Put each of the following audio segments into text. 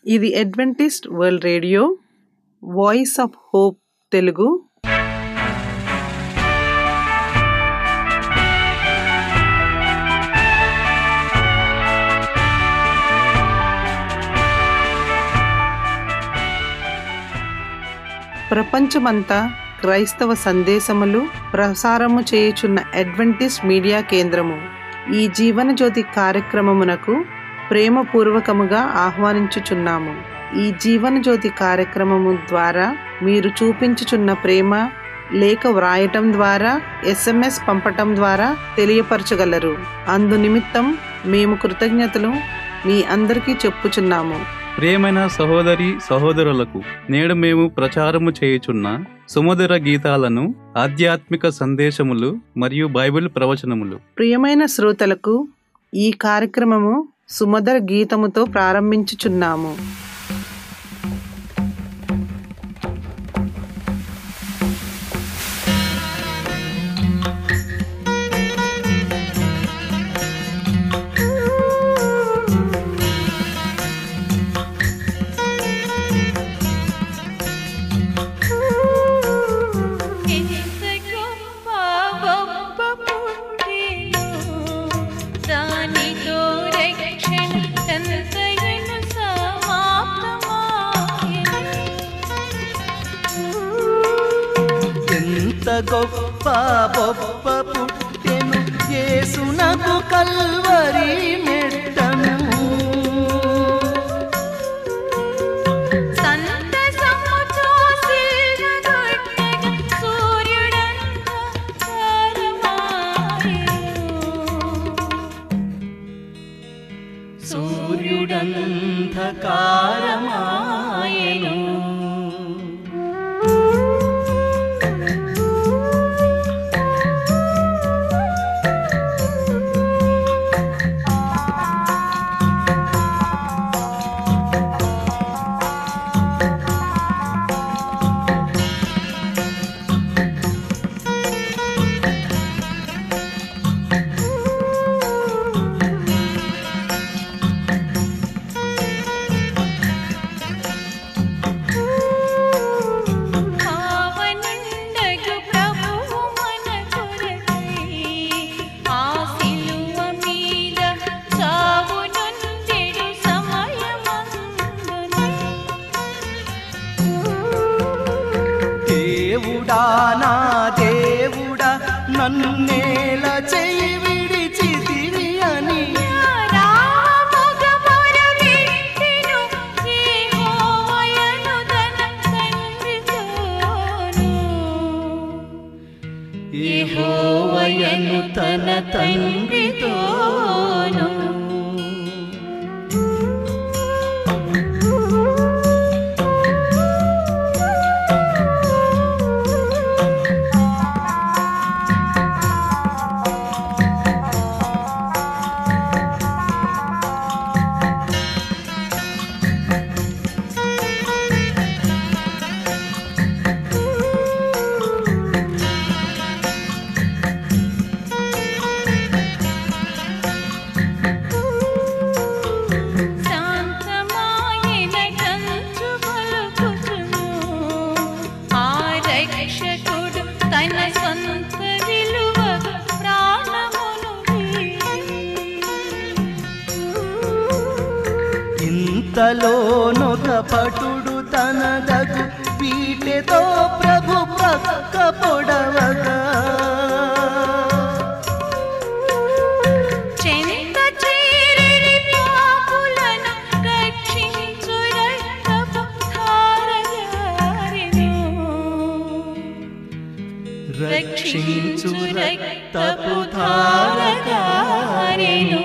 ఇది Adventist world radio voice of hope Telugu ప్రపంచమంతా క్రైస్తవ సందేశములు ప్రసారము చేయుచున్న అడ్వెంటిస్ట్ మీడియా కేంద్రము ఈ జీవన జ్యోతి కార్యక్రమమునకు ప్రేమపూర్వకముగా ఆహ్వానించుచున్నాము ఈ జీవన జ్యోతి కార్యక్రమము ద్వారా మీరు చూపించుచున్న ప్రేమ లేఖ వ్రాయటం ద్వారా ఎస్ఎంఎస్ పంపటం ద్వారా తెలియపరచగలరు అందు నిమిత్తం మేము కృతజ్ఞతలు మీ అందరికీ చెప్పుచున్నాము ప్రియమైన సహోదరి సహోదరులకు నేడు మేము ప్రచారము చేయుచున్న సుమధుర గీతాలను ఆధ్యాత్మిక సందేశములు మరియు బైబిల్ ప్రవచనములు ప్రియమైన శ్రోతలకు ఈ కార్యక్రమము సుమధుర గీతముతో ప్రారంభించుచున్నాము ఎంత గొప్ప గొప్ప పుట్టిను దానితో రక్షణ ఎంతయను సమాప్తమాయెను ఎంత గొప్ప గొప్ప పుట్టెను యేసునకు కల్వరి మెట్టను సంతసముతో సిల్వగొట్టగా సూర్యుడంత తారమాయెను సూర్యుడంధకారమాయెను పావనుండగు ప్రభువు మన కొరకై ఆ సిలువ మీద చావునొందెడు సమయమందున దేవుడా నా దేవుడా నన్నేల చెయ్యి విడిచితివి అని రామముగముర విట్టెను యెహోవయను తన తండ్రితోను యెహోవయను తన తండ్రితోను శాంతమాయన కంచు పలుకుచును ఆ రక్షకుడు తన సొంత విలువ ప్రాణమును ఇంతలోనొక పటుడు తనదగు పీటెతో ప్రభు పక్క పొడవగా చెంత చేరిరి పాపులను రక్షించు రక్తపు ధారగారెను. రక్షించు రక్తపు ధారగారెను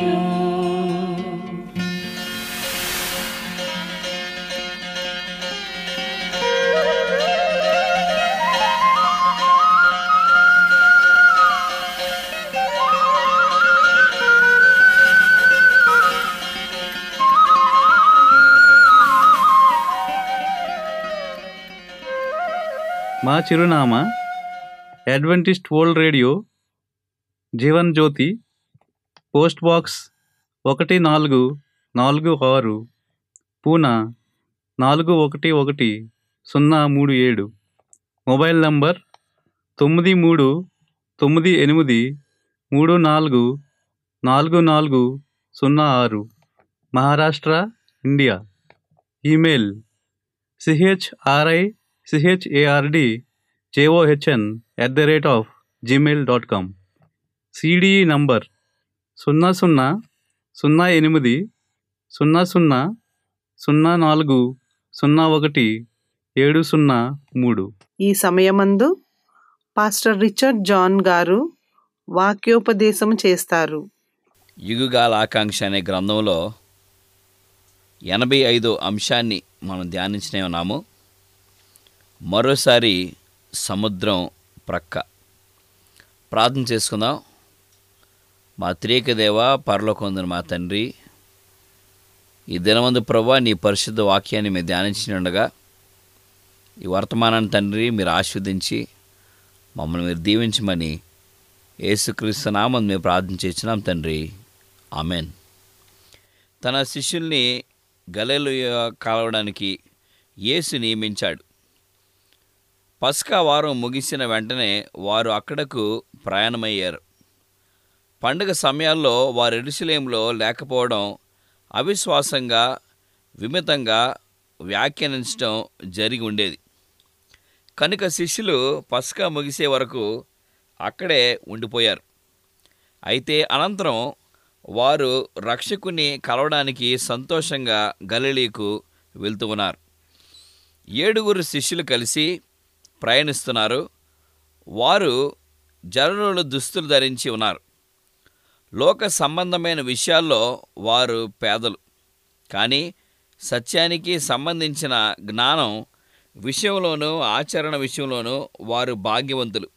మా చిరునామా Adventist world radio Jeevan Jyothi post box ఒకటి నాలుగు నాలుగు ఆరు పూనా నాలుగు ఒకటి ఒకటి సున్నా మూడు ఏడు మొబైల్ నంబర్ తొమ్మిది మూడు తొమ్మిది ఎనిమిది మూడు నాలుగు నాలుగు నాలుగు సున్నా ఆరు Maharashtra India email C H R I C H A R D J O H N at the rate of Gmail dot com C D E number సున్నా సున్నా సున్నా ఎనిమిది సున్నా సున్నా సున్నా నాలుగు సున్నా ఒకటి ఏడు సున్నా మూడు ఈ సమయమందు పాస్టర్ రిచర్డ్ జాన్ గారు వాక్యోపదేశం చేస్తారు యుగుగాల ఆకాంక్ష అనే గ్రంథంలో ఎనభై ఐదో అంశాన్ని మనం ధ్యానించనే ఉన్నాము మరోసారి సముద్రం ప్రక్క ప్రార్థన చేసుకుందాం మా త్రియక దేవ పరలోకొందని మా తండ్రి ఈ దినమందు ప్రభా నీ పరిశుద్ధ వాక్యాన్ని మేము ధ్యానించినగా ఈ వర్తమానాన్ని తండ్రి మీరు ఆస్వాదించి మమ్మల్ని మీరు దీవించమని యేసుక్రీస్తు నామం మేము ప్రార్థన చేసినాం తండ్రి ఆమెన్ తన శిష్యుల్ని గలెలు కలవడానికి యేసు నియమించాడు పస్కా వారం ముగిసిన వెంటనే వారు అక్కడకు ప్రయాణమయ్యారు పండుగ సమయాల్లో వారు ఎరుసలేంలో లేకపోవడం అవిశ్వాసంగా విమితంగా వ్యాఖ్యానించడం జరిగి ఉండేది కనుక శిష్యులు పస్కా ముగిసే వరకు అక్కడే ఉండిపోయారు అయితే అనంతరం వారు రక్షకుని కలవడానికి సంతోషంగా గలిలీకు వెళ్తూ ఉన్నారు ఏడుగురు శిష్యులు కలిసి ప్రయాణిస్తున్నారు వారు జనరుల దుస్తులు ధరించి ఉన్నారు లోక సంబంధమైన విషయాల్లో వారు పేదలు కానీ సత్యానికి సంబంధించిన జ్ఞానం విషయంలోనూ ఆచరణ విషయంలోనూ వారు భాగ్యవంతులు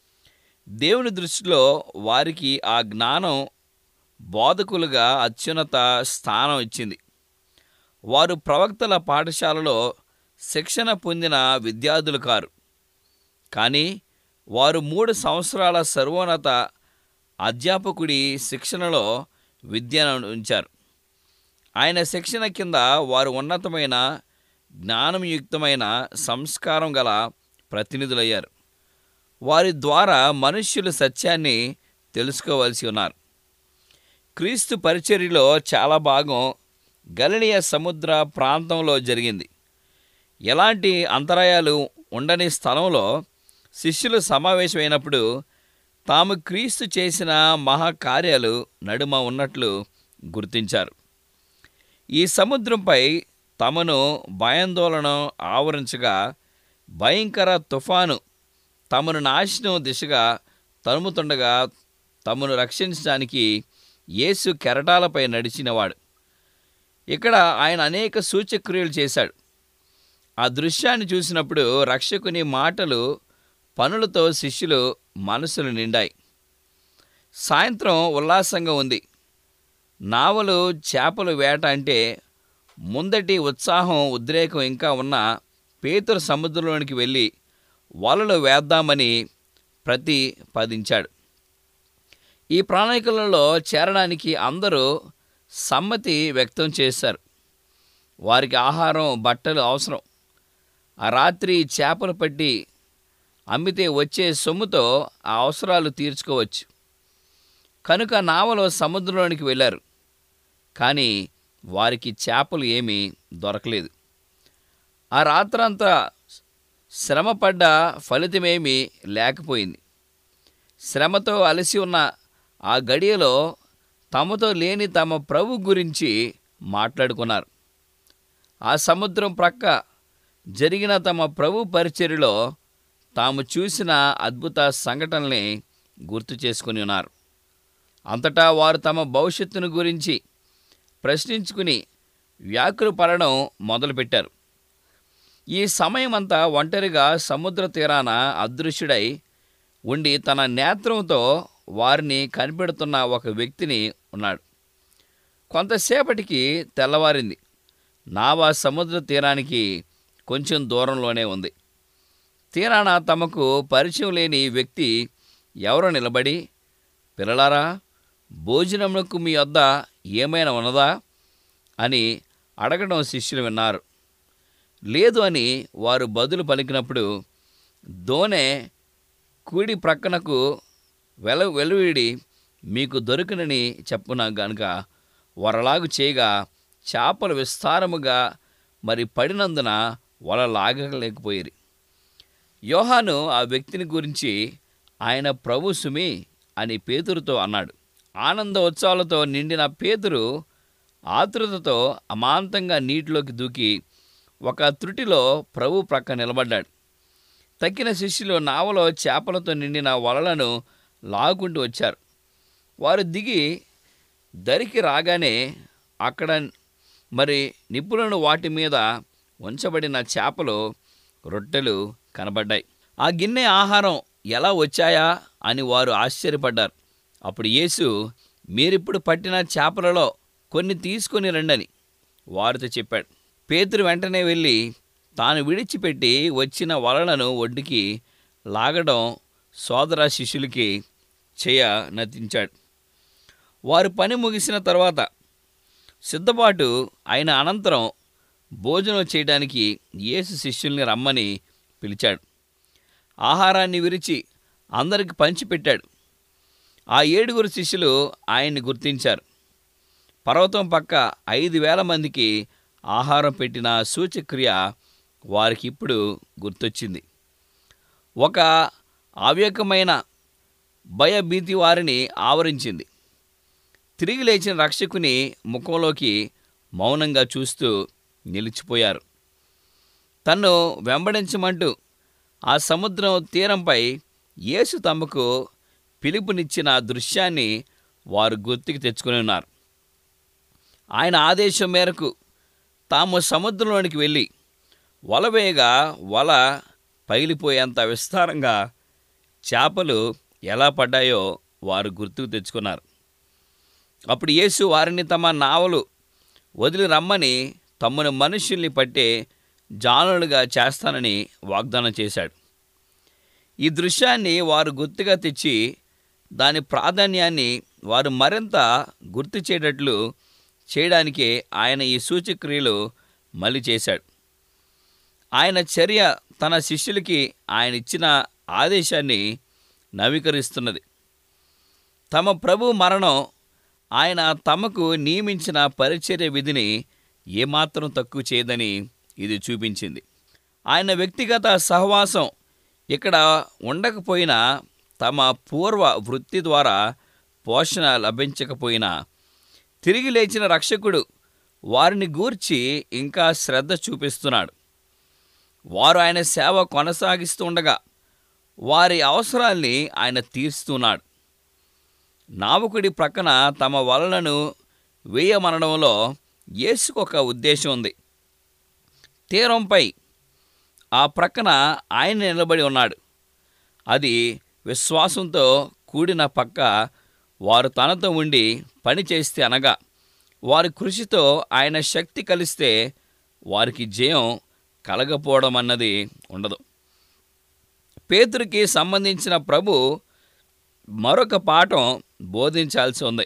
దేవుని దృష్టిలో వారికి ఆ జ్ఞానం బోధకులుగా అత్యున్నత స్థానం ఇచ్చింది వారు ప్రవక్తల పాఠశాలలో శిక్షణ పొందిన విద్యార్థులు కారు కానీ వారు మూడు సంవత్సరాల సర్వోన్నత అధ్యాపకుడి శిక్షణలో విద్యను ఉంచారు ఆయన శిక్షణ కింద వారు ఉన్నతమైన జ్ఞానయుక్తమైన సంస్కారం గల ప్రతినిధులయ్యారు వారి ద్వారా మనుష్యులు సత్యాన్ని తెలుసుకోవలసి ఉన్నారు క్రీస్తు పరిచర్యలో చాలా భాగం గలిలియ సముద్ర ప్రాంతంలో జరిగింది ఎలాంటి అంతరాయాలు ఉండని స్థలంలో శిష్యులు సమావేశమైనప్పుడు తాము క్రీస్తు చేసిన మహాకార్యాలు నడుమ ఉన్నట్లు గుర్తించారు ఈ సముద్రంపై తమను భయాందోళన ఆవరించగా భయంకర తుఫాను తమను నాశనం దిశగా తరుముతుండగా తమను రక్షించడానికి యేసు కెరటాలపై నడిచినవాడు ఇక్కడ ఆయన అనేక సూచక్రియలు చేశాడు ఆ దృశ్యాన్ని చూసినప్పుడు రక్షకుని మాటలు పనులతో శిష్యులు మనసులు నిండాయి సాయంత్రం ఉల్లాసంగా ఉంది నావలు చేపలు వేట అంటే ముందటి ఉత్సాహం ఉద్రేకం ఇంకా ఉన్న పేతురు సముద్రంలోనికి వెళ్ళి వలలు వేద్దామని ప్రతిపాదించాడు ఈ ప్రణాళికలలో చేరడానికి అందరూ సమ్మతి వ్యక్తం చేశారు వారికి ఆహారం బట్టలు అవసరం ఆ రాత్రి చేపలు పట్టి అమ్మితే వచ్చే సొమ్ముతో ఆ అవసరాలు తీర్చుకోవచ్చు కనుక నావలో సముద్రంలోనికి వెళ్ళారు కానీ వారికి చేపలు ఏమీ దొరకలేదు ఆ రాత్రంతా శ్రమపడ్డ ఫలితమేమీ లేకపోయింది శ్రమతో అలసి ఉన్న ఆ గడియలో తమతో లేని తమ ప్రభు గురించి మాట్లాడుకున్నారు ఆ సముద్రం ప్రక్క జరిగిన తమ ప్రభు పరిచర్యలో తాము చూసిన అద్భుత సంఘటనల్ని గుర్తు చేసుకుని ఉన్నారు అంతటా వారు తమ భవిష్యత్తును గురించి ప్రశ్నించుకుని వ్యాకులు పడడం మొదలుపెట్టారు ఈ సమయమంతా ఒంటరిగా సముద్ర తీరాన అదృశ్యుడై ఉండి తన నేత్రంతో వారిని కనిపెడుతున్న ఒక వ్యక్తిని ఉన్నాడు కొంతసేపటికి తెల్లవారింది నావా సముద్ర తీరానికి కొంచెం దూరంలోనే ఉంది తీరాన తమకు పరిచయం లేని వ్యక్తి ఎవరో నిలబడి పిల్లలారా భోజనములకు మీ వద్ద ఏమైనా ఉన్నదా అని అడగడం శిష్యులు విన్నారు లేదు అని వారు బదులు పలికినప్పుడు దోనె కుడి ప్రక్కనకు వెల వెలువిడి మీకు దొరికినని చెప్పున గనుక వరలాగు చేయగా చేపలు విస్తారముగా మరి పడినందున వల లాగలేకపోయిరి యోహాను ఆ వ్యక్తిని గురించి ఆయన ప్రభు సుమి అని పేతురుతో అన్నాడు ఆనంద ఉత్సవాలతో నిండిన పేతురు ఆతృతతో అమాంతంగా నీటిలోకి దూకి ఒక త్రుటిలో ప్రభు ప్రక్క నిలబడ్డాడు తక్కిన శిష్యులు నావలో చేపలతో నిండిన వలలను లాగుకుంటూ వచ్చారు వారు దిగి దరికి రాగానే అక్కడ మరి నిపుణులు వాటి మీద ఉంచబడిన చేపలు రొట్టెలు కనబడ్డాయి ఆ గిన్నె ఆహారం ఎలా వచ్చాయా అని వారు ఆశ్చర్యపడ్డారు అప్పుడు యేసు మీరిప్పుడు పట్టిన చేపలలో కొన్ని తీసుకొని రండని వారితో చెప్పాడు పేతురు వెంటనే వెళ్ళి తాను విడిచిపెట్టి వచ్చిన వలలను ఒడ్డుకి లాగడం సోదర శిష్యులకి చేయ నతించాడు వారు పని ముగిసిన తర్వాత సిద్ధపాటు అయిన అనంతరం భోజనం చేయడానికి యేసు శిష్యుల్ని రమ్మని పిలిచాడు ఆహారాన్ని విరిచి అందరికి పంచిపెట్టాడు ఆ ఏడుగురు శిష్యులు ఆయన్ని గుర్తించారు పర్వతం పక్క ఐదు వేల మందికి ఆహారం పెట్టిన సూచక్రియ వారికి ఇప్పుడు గుర్తొచ్చింది ఒక అవ్యకమైన భయభీతి వారిని ఆవరించింది తిరిగి లేచిన రక్షకుని ముఖంలోకి మౌనంగా చూస్తూ నిలిచిపోయారు తన్ను వెంబడించమంటూ ఆ సముద్రం తీరంపై యేసు తమకు పిలుపునిచ్చిన దృశ్యాన్ని వారు గుర్తుకు తెచ్చుకుని ఉన్నారు ఆయన ఆదేశం మేరకు తాము సముద్రంలోనికి వెళ్ళి వల వేయగా వల పగిలిపోయేంత విస్తారంగా చేపలు ఎలా పడ్డాయో వారు గుర్తుకు తెచ్చుకున్నారు అప్పుడు యేసు వారిని తమ నావలు వదిలి రమ్మని తమ్ముని మనుష్యుల్ని పట్టే జానులుగా చేస్తానని వాగ్దానం చేశాడు ఈ దృశ్యాన్ని వారు గుర్తుగా తెచ్చి దాని ప్రాధాన్యాన్ని వారు మరింత గుర్తు చేయటట్లు చేయడానికే ఆయన ఈ సూచక్రియలు మళ్ళీ చేశాడు ఆయన చర్య తన శిష్యులకి ఆయన ఇచ్చిన ఆదేశాన్ని నవీకరిస్తున్నది తమ ప్రభు మరణం ఆయన తమకు నియమించిన పరిచర్య విధిని ఏమాత్రం తక్కువ చేయదని ఇది చూపించింది ఆయన వ్యక్తిగత సహవాసం ఇక్కడ ఉండకపోయినా తమ పూర్వ వృత్తి ద్వారా పోషణ లభించకపోయినా తిరిగి లేచిన రక్షకుడు వారిని గూర్చి ఇంకా శ్రద్ధ చూపిస్తున్నాడు వారు ఆయన సేవ కొనసాగిస్తుండగా వారి అవసరాల్ని ఆయన తీరుస్తున్నాడు నావకుడి ప్రక్కన తమ వలలను వేయమనడంలో యేసుకు ఒక ఉద్దేశం ఉంది తీరంపై ఆ ప్రక్కన ఆయన నిలబడి ఉన్నాడు అది విశ్వాసంతో కూడిన పక్క వారు తనతో ఉండి పని చేస్తే అనగా వారి కృషితో ఆయన శక్తి కలిస్తే వారికి జయం కలగపోవడం అన్నది ఉండదు పేతురికి సంబంధించిన ప్రభు మరొక పాఠం బోధించాల్సి ఉంది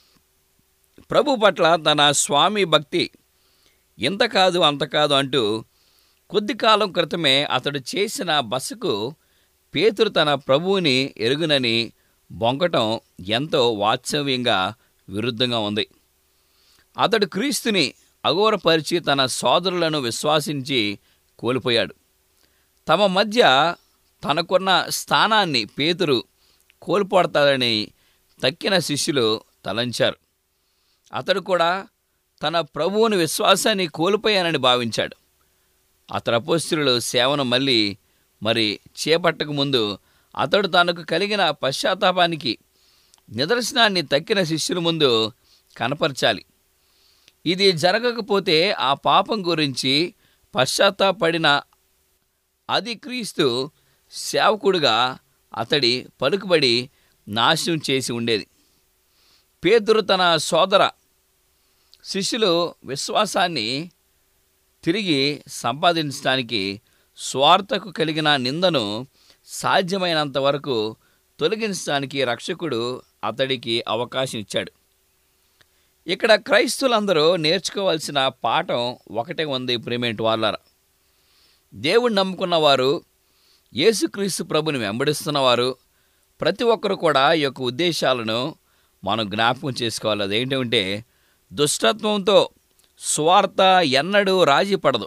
ప్రభు పట్ల తన స్వామి భక్తి ఇంత కాదు అంత కాదు అంటూ కొద్ది కాలం క్రితమే అతడు చేసిన బస్సుకు పేతురు తన ప్రభువుని ఎరుగునని బొంకటం ఎంతో వాత్సవ్యంగా విరుద్ధంగా ఉంది అతడు క్రీస్తుని అఘోరపరిచి తన సోదరులను విశ్వాసించి కోల్పోయాడు తమ మధ్య తనకున్న స్థానాన్ని పేతురు కోల్పోడతాడని తక్కిన శిష్యులు తలంచారు అతడు కూడా తన ప్రభువుని విశ్వాసాన్ని కోల్పోయానని భావించాడు అతడు అపోస్తులు సేవను మళ్ళీ మరి చేపట్టక ముందు అతడు తనకు కలిగిన పశ్చాత్తాపానికి నిదర్శనాన్ని తక్కిన శిష్యుల ముందు కనపరచాలి ఇది జరగకపోతే ఆ పాపం గురించి పశ్చాత్తాపడిన అది క్రీస్తు సేవకుడుగా అతడి పలుకుబడి నాశనం చేసి ఉండేది పేతురు తన సోదర శిష్యులు విశ్వాసాన్ని తిరిగి సంపాదించడానికి స్వార్థకు కలిగిన నిందను సాధ్యమైనంత వరకు తొలగించడానికి రక్షకుడు అతడికి అవకాశం ఇచ్చాడు ఇక్కడ క్రైస్తులందరూ నేర్చుకోవాల్సిన పాఠం ఒకటే ఉంది ప్రేమేంటి వాళ్ళారా దేవుణ్ణి నమ్ముకున్నవారు యేసుక్రీస్తు ప్రభుని వెంబడిస్తున్నవారు ప్రతి ఒక్కరు కూడా ఈ యొక్క ఉద్దేశాలను మనం జ్ఞాపకం చేసుకోవాలి అదేంటంటే దుష్టత్వంతో స్వార్థ ఎన్నడూ రాజీ పడదు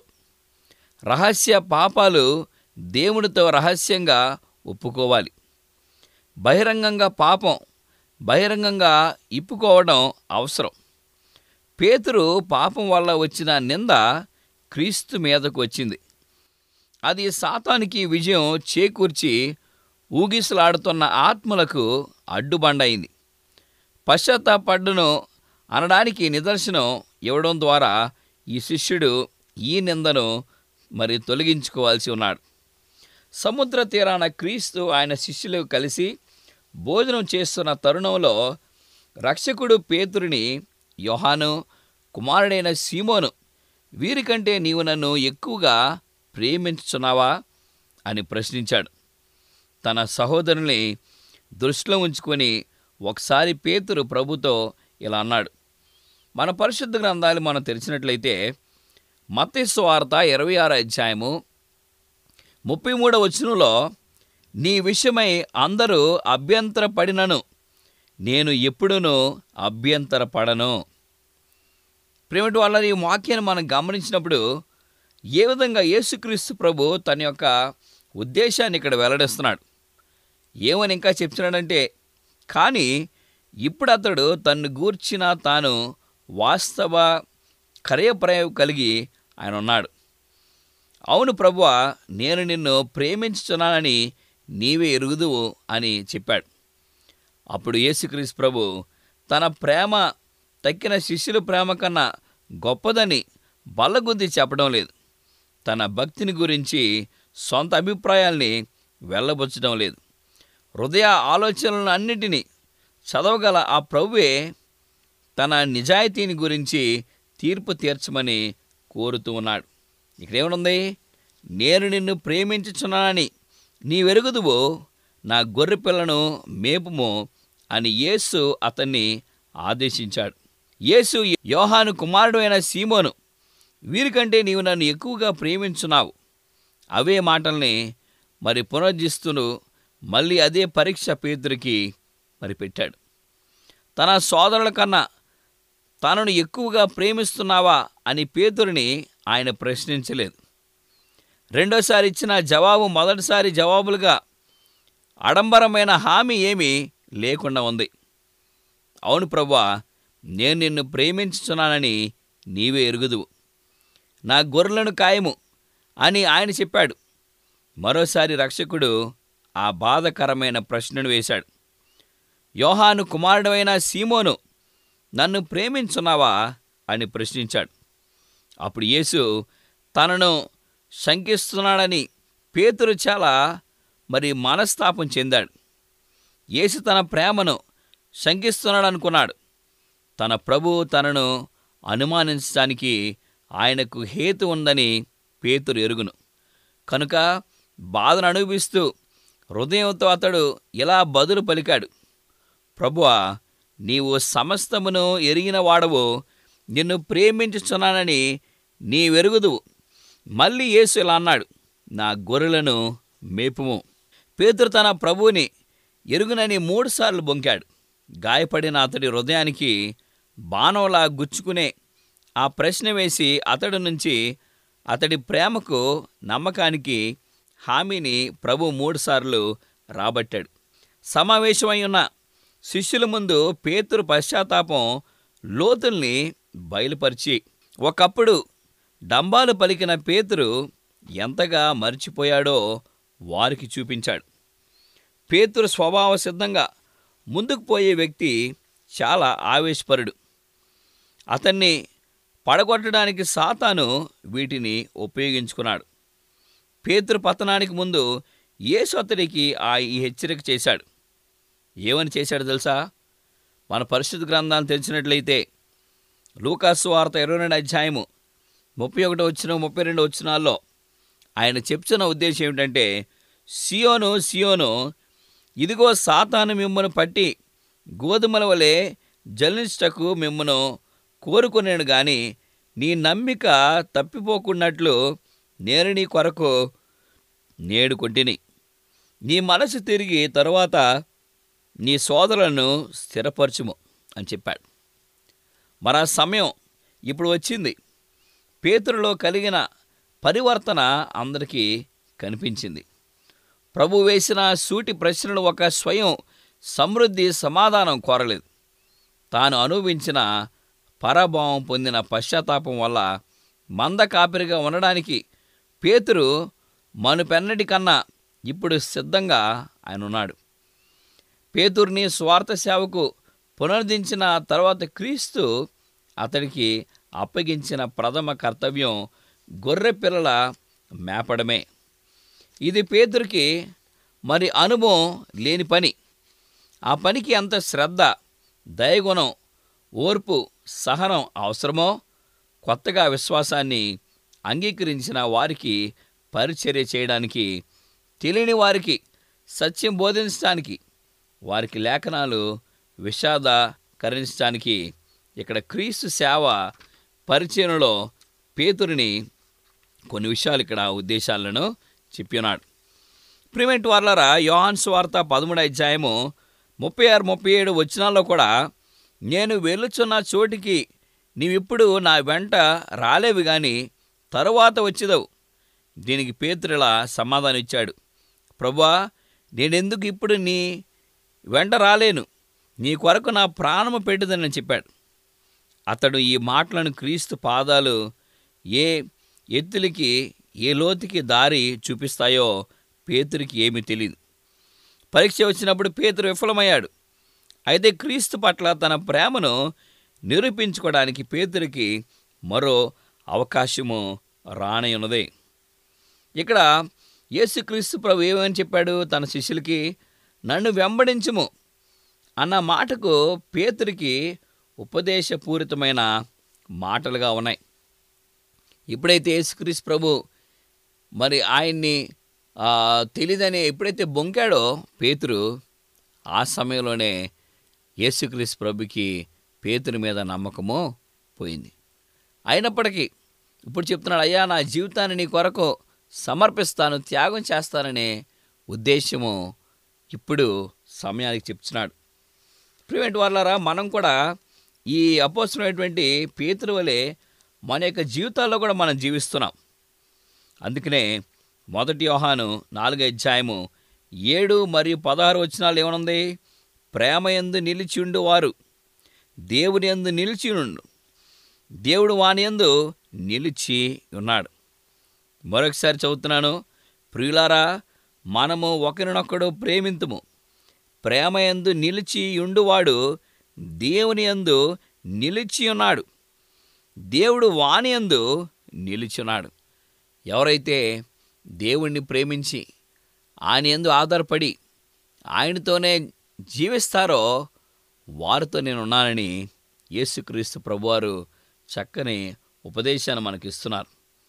రహస్య పాపాలు దేవునితో రహస్యంగా ఒప్పుకోవాలి బహిరంగంగా పాపం బహిరంగంగా ఇప్పుకోవడం అవసరం పేతురు పాపం వల్ల వచ్చిన నింద క్రీస్తు మీదకు వచ్చింది అది సాతానికి విజయం చేకూర్చి ఊగిసలాడుతున్న ఆత్మలకు అడ్డుబండయింది పశ్చాత్తాపడ్డును అనడానికి నిదర్శనం ఇవ్వడం ద్వారా ఈ శిష్యుడు ఈ నిందను మరి తొలగించుకోవాల్సి ఉన్నాడు సముద్ర తీరాన క్రీస్తు ఆయన శిష్యులు కలిసి భోజనం చేస్తున్న తరుణంలో రక్షకుడు పేతురిని యోహాను కుమారుడైన సీమోను వీరికంటే నీవు నన్ను ఎక్కువగా ప్రేమించుచున్నావా అని ప్రశ్నించాడు తన సహోదరుని దృష్టిలో ఉంచుకొని ఒకసారి పేతురు ప్రభుతో ఇలా అన్నాడు మన పరిశుద్ధ గ్రంథాలు మనం తెరిచినట్లయితే మత్తయి వార్త ఇరవై ఆరు అధ్యాయము ముప్పై మూడవ వచనంలో నీ విషయమై అందరూ అభ్యంతరపడినను నేను ఎప్పుడునూ అభ్యంతరపడను ప్రేమిటి వల్ల ఈ వాక్యాన్ని మనం గమనించినప్పుడు ఏ విధంగా యేసుక్రీస్తు ప్రభు తన యొక్క ఉద్దేశాన్ని ఇక్కడ వెల్లడిస్తున్నాడు ఏమని ఇంకా చెప్తున్నాడంటే కానీ ఇప్పుడు అతడు తన్ను గూర్చిన తాను వాస్తవ కరయప్రయం కలిగి ఆయన ఉన్నాడు అవును ప్రభువా నేను నిన్ను ప్రేమించుచున్నానని నీవే ఎరుగుదువు అని చెప్పాడు అప్పుడు యేసుక్రీస్తు ప్రభు తన ప్రేమ తక్కిన శిష్యుల ప్రేమ కన్నా గొప్పదని బల్లగుద్ది చెప్పడం లేదు తన భక్తిని గురించి సొంత అభిప్రాయాల్ని వెళ్ళబుచ్చడం లేదు హృదయ ఆలోచనలను అన్నిటినీ చదవగల ఆ ప్రభువే తన నిజాయితీని గురించి తీర్పు తీర్చమని కోరుతూ ఉన్నాడు ఇక్కడ ఏమనుంది నేను నిన్ను ప్రేమించుచున్నానని నీ వెరుగుదువో నా గొర్రె పిల్లను మేపుము అని యేసు అతన్ని ఆదేశించాడు యేసు యోహాను కుమారుడు అయిన సీమోను వీరికంటే నీవు నన్ను ఎక్కువగా ప్రేమించున్నావు అవే మాటల్ని మరి పునర్జిస్తూ మళ్ళీ అదే పరీక్ష పేతురికి మరి పెట్టాడు తన సోదరుల కన్నా తనను ఎక్కువగా ప్రేమిస్తున్నావా అని పేతురిని ఆయన ప్రశ్నించలేదు రెండోసారి ఇచ్చిన జవాబు మొదటిసారి జవాబులుగా ఆడంబరమైన హామీ ఏమీ లేకుండా ఉంది అవును ప్రభువా నేను నిన్ను ప్రేమించుచున్నానని నీవే ఎరుగుదువు నా గొర్రెలను కాయము అని ఆయన చెప్పాడు మరోసారి రక్షకుడు ఆ బాధకరమైన ప్రశ్నను వేశాడు యోహాను కుమారుడైన సీమోను నన్ను ప్రేమించున్నావా అని ప్రశ్నించాడు అప్పుడు యేసు తనను శంకిస్తున్నాడని పేతురు చాలా మరి మనస్తాపం చెందాడు యేసు తన ప్రేమను శంకిస్తున్నాడు అనుకున్నాడు తన ప్రభువు తనను అనుమానించడానికి ఆయనకు హేతు ఉందని పేతురు ఎరుగును కనుక బాధను అనుభవిస్తూ హృదయంతో అతడు ఇలా బదులు పలికాడు ప్రభువా నీవు సమస్తమును ఎరిగిన వాడవు నిన్ను ప్రేమించుచున్నానని నీ వెరుగుదువు మళ్ళీ యేసు ఇలా అన్నాడు నా గొర్రెలను మేపుము పేతురు తన ప్రభువుని ఎరుగునని మూడుసార్లు బొంకాడు గాయపడిన అతడి హృదయానికి బాణంలా గుచ్చుకునే ఆ ప్రశ్న వేసి అతడి నుంచి అతడి ప్రేమకు నమ్మకానికి హామీని ప్రభు మూడుసార్లు రాబట్టాడు సమావేశమై ఉన్న శిష్యుల ముందు పేతురు పశ్చాత్తాపం లోతుల్ని బయలుపరిచి ఒకప్పుడు డంబాలు పలికిన పేతురు ఎంతగా మర్చిపోయాడో వారికి చూపించాడు పేతురు స్వభావ సిద్ధంగా ముందుకు పోయే వ్యక్తి చాలా ఆవేశపరుడు అతన్ని పడగొట్టడానికి సాతాను వీటిని ఉపయోగించుకున్నాడు పేతురు పతనానికి ముందు యేసు అతడికి ఆ ఈ హెచ్చరిక చేశాడు ఏమని చేశాడు తెలుసా మన పరిశుద్ధ గ్రంథాన్ని తెలిసినట్లయితే లూకాసు వార్త ఇరవై రెండు అధ్యాయము ముప్పై ఒకటో వచ్చిన ముప్పై రెండు వచ్చినాల్లో ఆయన చెప్తున్న ఉద్దేశం ఏమిటంటే సియోను సియోను ఇదిగో సాతాను మిమ్మను పట్టి గోధుమల వలె జలించటకు మిమ్మను కోరుకునేను గాని నీ నమ్మిక తప్పిపోకున్నట్లు నేను నీ కొరకు నేడు కొంటిని నీ మనసు తిరిగి తరువాత నీ సోదరులను స్థిరపరచుము అని చెప్పాడు మరి ఆ సమయం ఇప్పుడు వచ్చింది పేతురులో కలిగిన పరివర్తన అందరికీ కనిపించింది ప్రభు వేసిన సూటి ప్రశ్నలు ఒక స్వయం సమృద్ధి సమాధానం కోరలేదు తాను అనుభవించిన పరాభావం పొందిన పశ్చాత్తాపం వల్ల మంద కాపిరిగా ఉండడానికి పేతురు మనుపెన్నటి కన్నా ఇప్పుడు సిద్ధంగా ఆయన ఉన్నాడు పేతుర్ని స్వార్థ సేవకు పునరుద్ధరించిన తర్వాత క్రీస్తు అతడికి అప్పగించిన ప్రథమ కర్తవ్యం గొర్రె పిల్లల మేపడమే ఇది పేతురికి మరి అనుభవం లేని పని ఆ పనికి అంత శ్రద్ధ దయగుణం ఓర్పు సహనం అవసరమో కొత్తగా విశ్వాసాన్ని అంగీకరించిన వారికి పరిచర్య చేయడానికి తెలియని వారికి సత్యం బోధించడానికి వారికి లేఖనాలు విషాదకరించడానికి ఇక్కడ క్రీస్తు సేవ పరిచయంలో పేతురిని కొన్ని విషయాలు ఇక్కడ ఉద్దేశాలను చెప్పినాడు ప్రిమెంట్ వార్లరా యోహాన్ స్వార్త పదమూడు అధ్యాయము ముప్పై ఆరు ముప్పై ఏడు వచనాల్లో కూడా నేను వెళ్ళుచున్న చోటికి నీవిప్పుడు నా వెంట రాలేవు గాని తరువాత వచ్చిదవు దీనికి పేతురిలా సమాధానం ఇచ్చాడు ప్రభా నేనెందుకు ఇప్పుడు నీ వెంట రాలేను నీ కొరకు నా ప్రాణము పెట్టుదని చెప్పాడు అతడు ఈ మాటలను క్రీస్తు పాదాలు ఏ ఎత్తులకి ఏ లోతుకి దారి చూపిస్తాయో పేతురికి ఏమీ తెలియదు పరీక్ష వచ్చినప్పుడు పేతురు విఫలమయ్యాడు అయితే క్రీస్తు పట్ల తన ప్రేమను నిరూపించుకోవడానికి పేతురికి మరో అవకాశము రానయున్నదే ఇక్కడ యేసుక్రీస్తు ప్రభు ఏమని చెప్పాడు తన శిష్యులకి నన్ను వెంబడించుము అన్న మాటకు పేతురికి ఉపదేశపూరితమైన మాటలుగా ఉన్నాయి ఎప్పుడైతే యేసుక్రీస్తు ప్రభు మరి ఆయన్ని ఆ, తెలీదని ఎప్పుడైతే బొంకాడో పేతురు ఆ సమయంలోనే యేసుక్రీస్తు ప్రభుకి పేతురు మీద నమ్మకము పోయింది అయినప్పటికీ ఇప్పుడు చెప్తున్నాడు అయ్యా నా జీవితాన్ని నీ కొరకు సమర్పిస్తాను త్యాగం చేస్తాననే ఉద్దేశము ఇప్పుడు సమయానికి చెప్తున్నాడు ప్రివెంట్ వాళ్ళారా మనం కూడా ఈ అపోసమైనటువంటి పేతురు వలె మన యొక్క జీవితాల్లో కూడా మనం జీవిస్తున్నాం అందుకనే మొదటి యోహాను నాలుగో అధ్యాయము ఏడు మరియు పదహారు వచనాలు ఏమనుంది ప్రేమయందు నిలిచి వారు దేవుని యందు నిలిచి ఉండు దేవుడు వాని యందు నిలిచి ఉన్నాడు మరొకసారి చదువుతున్నాను ప్రియులారా మనము ఒకరినొకడు ప్రేమింతుము ప్రేమయందు నిలిచి ఉండువాడు దేవుని యందు నిలిచి ఉన్నాడు దేవుడు వాని యందు నిలిచున్నాడు ఎవరైతే దేవుణ్ణి ప్రేమించి ఆయన యందు ఆధారపడి ఆయనతోనే జీవిస్తారో వారితో నేను ఉన్నానని యేసుక్రీస్తు ప్రభువారు చక్కని ఉపదేశాన్ని మనకి ఇస్తున్నారు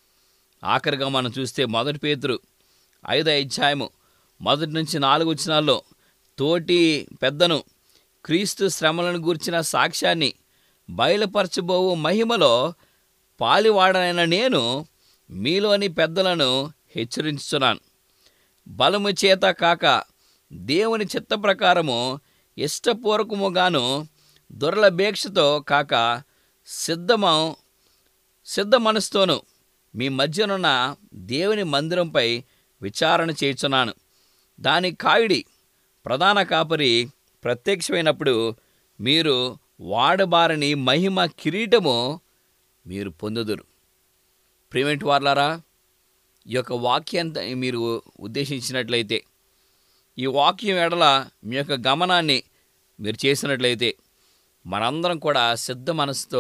ఆఖరిగా మనం చూస్తే మొదటి పేతురు ఐదో అధ్యాయము మొదటి నుంచి నాలుగు వచనాల్లో తోటి పెద్దను క్రీస్తు శ్రమలను గూర్చిన సాక్ష్యాన్ని బయలుపరచబోవు మహిమలో పాలివాడనైన నేను మీలోని పెద్దలను హెచ్చరించుచున్నాను బలము చేత కాక దేవుని చిత్త ప్రకారము ఇష్టపూర్వకముగాను దుర్లభేక్షతో కాక సిద్ధము సిద్ధ మనసుతోను మీ మధ్యనున్న దేవుని మందిరంపై విచారణ చేయుచున్నాను దాని కాయుడి ప్రధాన కాపరి ప్రత్యక్షమైనప్పుడు మీరు వాడబారని మహిమ కిరీటము మీరు పొందుదురు ప్రివెంట్ వార్లారా ఈ యొక్క వాక్యాన్ని మీరు ఉద్దేశించినట్లయితే ఈ వాక్యం ఎడల మీ యొక్క గమనాన్ని మీరు చేసినట్లయితే మనందరం కూడా సిద్ధ మనసుతో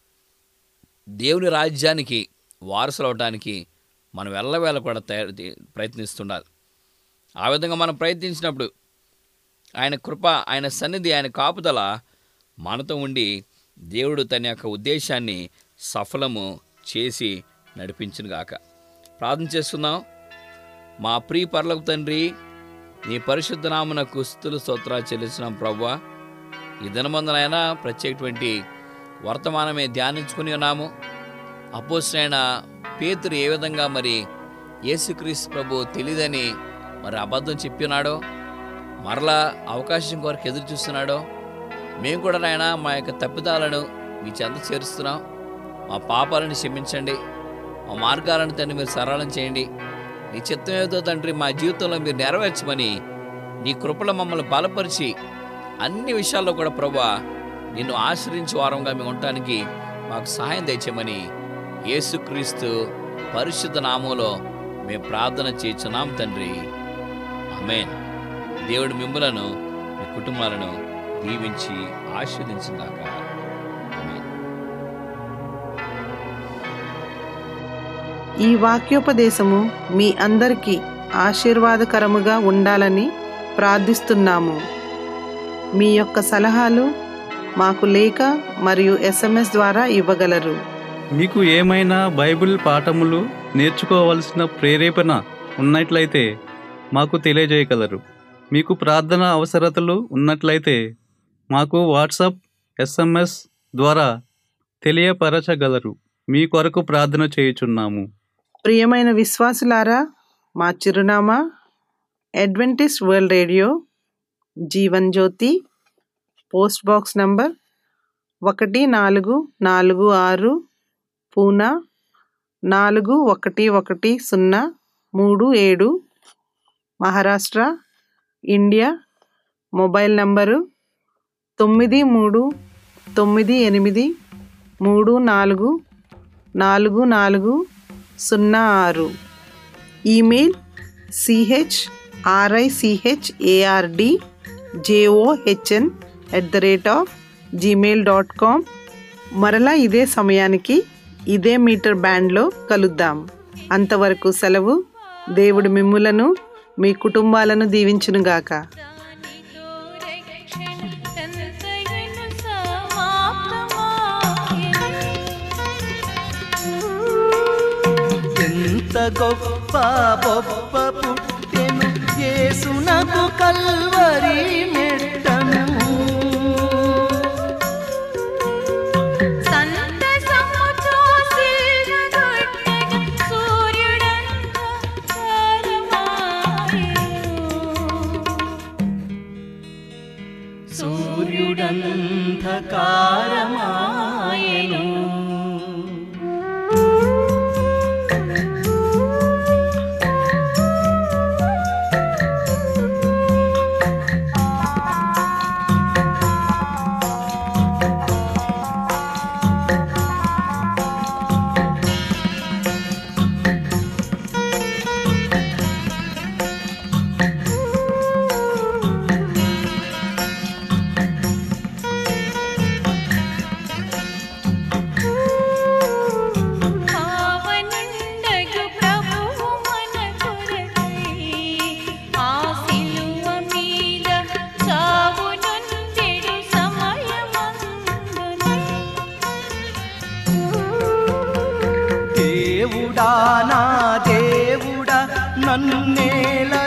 దేవుని రాజ్యానికి వారసులు అవడానికి మనం ఎల్లవేళ కూడా తయారు చే- ప్రయత్నిస్తుండాలి ఆ విధంగా మనం ప్రయత్నించినప్పుడు ఆయన కృప ఆయన సన్నిధి ఆయన కాపుదల మనతో ఉండి దేవుడు తన యొక్క ఉద్దేశాన్ని సఫలము చేసి నడిపించునుగాక ప్రార్థన చేస్తున్నాం మా ప్రియ పర్లకు తండ్రి నీ పరిశుద్ధ నామనకు స్థుతులు స్తోత్రాలు చెల్లిస్తున్నాం ప్రవ్వా ఈ దినమందునైనా ప్రత్యేకటువంటి వర్తమానమే ధ్యానించుకుని ఉన్నాము అపోసైన పేతురు ఏ విధంగా మరి యేసుక్రీస్తు ప్రభు తెలియదని మరి అబద్ధం చెప్పినాడో మరలా అవకాశం కొరకు ఎదురు చూస్తున్నాడో మేము కూడా నాయన మా యొక్క తప్పిదాలను మీ చెంత చేరుస్తున్నాం మా పాపాలను క్షమించండి మా మార్గాలను తండ్రి మీరు సరళం చేయండి నీ చిత్తం ఏదో తండ్రి మా జీవితంలో మీరు నెరవేర్చమని నీ కృపలో మమ్మల్ని బలపరిచి అన్ని విషయాల్లో కూడా ప్రభా నిన్ను ఆశ్రయించే వారంగా మేము ఉండటానికి మాకు సహాయం తెచ్చమని యేసుక్రీస్తు పరిశుద్ధ నామంలో మేము ప్రార్థన చేస్తున్నాం తండ్రి ఆమేన్ దేవుడు మిమ్మలను మీ కుటుంబాలను దీవించి ఆశీర్వదించిందాక ఆమేన్ ఈ వాక్యోపదేశము మీ అందరికీ ఆశీర్వాదకరముగా ఉండాలని ప్రార్థిస్తున్నాము మీ యొక్క సలహాలు మాకు లేఖ మరియు ఎస్ఎంఎస్ ద్వారా ఇవ్వగలరు మీకు ఏమైనా బైబిల్ పాఠములు నేర్చుకోవలసిన ప్రేరేపణ ఉన్నట్లయితే మాకు తెలియజేయగలరు మీకు ప్రార్థన అవసరతలు ఉన్నట్లయితే మాకు వాట్సాప్ ఎస్ఎంఎస్ ద్వారా తెలియపరచగలరు మీ కొరకు ప్రార్థన చేయుచున్నాము ప్రియమైన విశ్వాసులారా మా చిరునామా Adventist world radio Jeevan Jyothi post box number ఒకటి నాలుగు నాలుగు ఆరు పూనా నాలుగు ఒకటి ఒకటి సున్నా మూడు ఏడు మహారాష్ట్ర ఇండియా మొబైల్ నంబరు తొమ్మిది మూడు తొమ్మిది ఎనిమిది మూడు నాలుగు నాలుగు నాలుగు సున్నా ఆరు email C H R I C H A R D J O H N at the rate of Gmail dot com మరలా ఇదే సమయానికి ఇదే మీటర్ బ్యాండ్లో కలుద్దాం అంతవరకు సెలవు దేవుడు మిమ్ములను మీ కుటుంబాలను దీవించునుగాక దానితో రక్షణ కంతయును సమాప్తమాయెను. ఎంత గొప్ప గొప్ప పుట్టెను యేసునకు కల్వరి మెట్టను సంతసముతో సిల్వగొట్టగా సూర్యుడంతా తారమాయెను. సూర్యుడంధకారమాయెను పావనుండగు ప్రభువు మన కొరకై ఆ సిలువ మీద చావునొందెడు సమయమందున దేవుడా నా దేవుడా నన్నేల